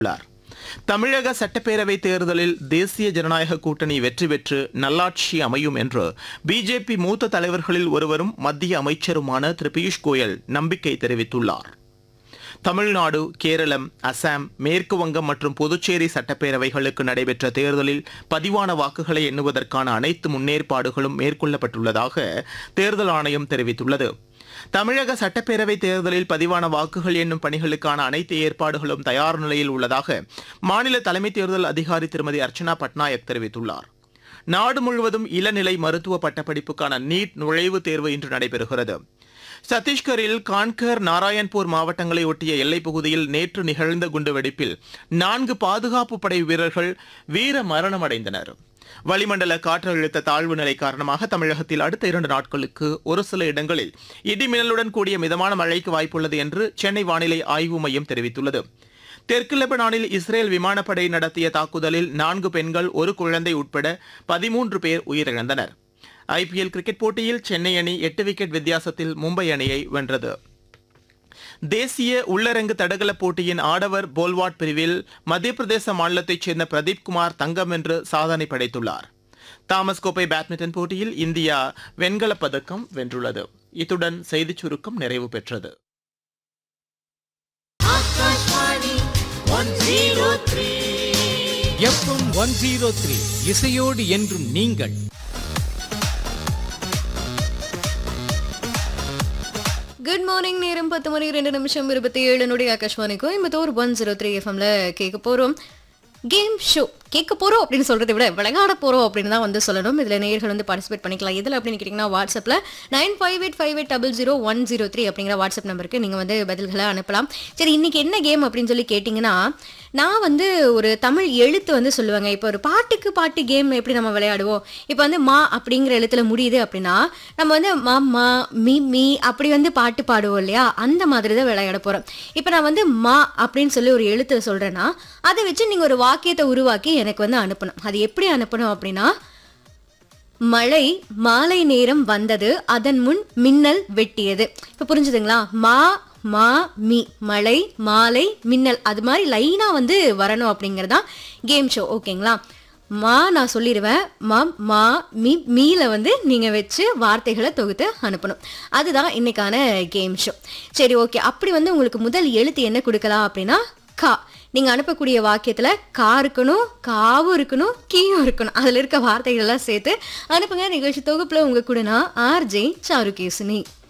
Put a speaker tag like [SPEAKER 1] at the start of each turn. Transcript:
[SPEAKER 1] உள்ளார் தமிழக சட்டப்பேரவை தேர்தலில் தேசிய ஜனநாயக கூட்டணி வெற்றி பெற்று நல்லாட்சி அமையும் என்று பிஜேபி மூத்த தலைவர்களில் ஒருவரும் மத்திய அமைச்சருமான திரு பியூஷ் கோயல் நம்பிக்கை தெரிவித்துள்ளார் தமிழ்நாடு கேரளம் அசாம் மேற்கு வங்கம் மற்றும் புதுச்சேரி சட்டப்பேரவைகளுக்கு நடைபெற்ற தேர்தலில் பதிவான வாக்குகளை எண்ணுவதற்கான அனைத்து முன்னேற்பாடுகளும் மேற்கொள்ளப்பட்டுள்ளதாக தேர்தல் ஆணையம் தெரிவித்துள்ளது தமிழக சட்டப்பேரவை தேர்தலில் பதிவான வாக்குகள் எண்ணும் பணிகளுக்கான அனைத்து ஏற்பாடுகளும் தயார் நிலையில் உள்ளதாக மாநில தலைமை தேர்தல் அதிகாரி திருமதி அர்ச்சனா பட்நாயக் தெரிவித்துள்ளார் நாடு முழுவதும் இளநிலை மருத்துவ பட்டப்படிப்புக்கான நீட் நுழைவுத் தேர்வு இன்று நடைபெறுகிறது சத்தீஸ்கரில் கான்கர் நாராயண்பூர் மாவட்டங்களை ஒட்டிய எல்லைப் பகுதியில் நேற்று நிகழ்ந்த குண்டுவெடிப்பில் நான்கு பாதுகாப்பு படை வீரர்கள் வீர மரணமடைந்தனர் வளிமண்டல காற்றழுத்த தாழ்வு நிலை காரணமாக தமிழகத்தில் அடுத்த இரண்டு நாட்களுக்கு ஒரு சில இடங்களில் இடிமின்னலுடன் கூடிய மிதமான மழைக்கு வாய்ப்புள்ளது என்று சென்னை வானிலை ஆய்வு மையம் தெரிவித்துள்ளது தெற்கு லெபனானில் இஸ்ரேல் விமானப்படை நடத்திய தாக்குதலில் நான்கு பெண்கள் ஒரு குழந்தை உட்பட பதிமூன்று பேர் உயிரிழந்தனர் ஐபிஎல் கிரிக்கெட் போட்டியில் சென்னை அணி எட்டு விக்கெட் வித்தியாசத்தில் மும்பை அணியை வென்றது தேசிய உள்ளரங்கு தடகள போட்டியின் ஆடவர் போல்வாட் பிரிவில் மத்திய பிரதேச மாநிலத்தைச் சேர்ந்த பிரதீப் குமார் தங்கம் வென்று சாதனை படைத்துள்ளார் தாமஸ் கோப்பை பேட்மிண்டன் போட்டியில் இந்தியா வெண்கலப் பதக்கம் வென்றுள்ளது இத்துடன் செய்திச் சுருக்கம் நிறைவு பெற்றது
[SPEAKER 2] Akashvani one zero three
[SPEAKER 3] FM one zero three இசையோடு என்றும் நீங்கள்
[SPEAKER 4] குட் மார்னிங் நேரம் பத்து மணி ரெண்டு நிமிஷம் இருபத்தி ஏழு நொடி Akashvani Coimbatore one zero three எஃப்எம்ல கேட்க போறோம் கேம் ஷோ கேட்க போறோம் அப்படின்னு சொல்றதை விட விளையாட போறோம் அப்படின்னு தான் வந்து சொல்லணும் இதுல நேயர்கள் வந்து பார்ட்டிசிபேட் பண்ணிக்கலாம் எதுல அப்படின்னு கேட்டீங்கன்னா வாட்ஸ்அப்ல nine five eight five eight double zero one zero three அப்படிங்கிற வாட்ஸ்அப் நம்பருக்கு நீங்க வந்து பதில்களை அனுப்பலாம் சரி இன்னைக்கு என்ன கேம் அப்படின்னு சொல்லி கேட்டிங்கன்னா நான் வந்து ஒரு தமிழ் எழுத்து வந்து சொல்லுவாங்க இப்போ ஒரு பாட்டுக்கு பாட்டு கேம் எப்படி நம்ம விளையாடுவோம் இப்போ வந்து மா அப்படிங்கிற எழுத்துல முடியுது அப்படின்னா நம்ம வந்து மா மா மீ மீ அப்படி வந்து பாட்டு பாடுவோம் இல்லையா அந்த மாதிரி தான் விளையாட போறோம் இப்போ நான் வந்து மா அப்படின்னு சொல்லி ஒரு எழுத்து சொல்றேன்னா அதை வச்சு நீங்க ஒரு வாக்கியத்தை உருவாக்கி எனக்கு வந்து அனுப்பணும் அது எப்படி அனுப்பணும் அப்படின்னா மழை மாலை நேரம் வந்தது அதன் முன் மின்னல் வெட்டியது இப்போ புரிஞ்சுதுங்களா மா மா மீ மழை மாலை மின்னல் அது மாதிரி லைனா வந்து வரணும் அப்படிங்கறதுதான் கேம் ஷோ ஓகேங்களா மா நான் சொல்லிடுவேன் மா மா மீ மீல வந்து நீங்க வச்சு வார்த்தைகளை தொகுத்து அனுப்பணும் அதுதான் இன்னைக்கான கேம் ஷோ சரி ஓகே அப்படி வந்து உங்களுக்கு முதல் எழுத்து என்ன கொடுக்கலாம் அப்படின்னா கா நீங்க அனுப்பக்கூடிய வாக்கியத்துல கா இருக்கணும் காவும் இருக்கணும் கீயும் இருக்கணும் அதுல இருக்க வார்த்தைகள் எல்லாம் சேர்த்து அனுப்புங்க நிகழ்ச்சி தொகுப்புல உங்க கூட நான் ஆர்ஜே சாருகேசினி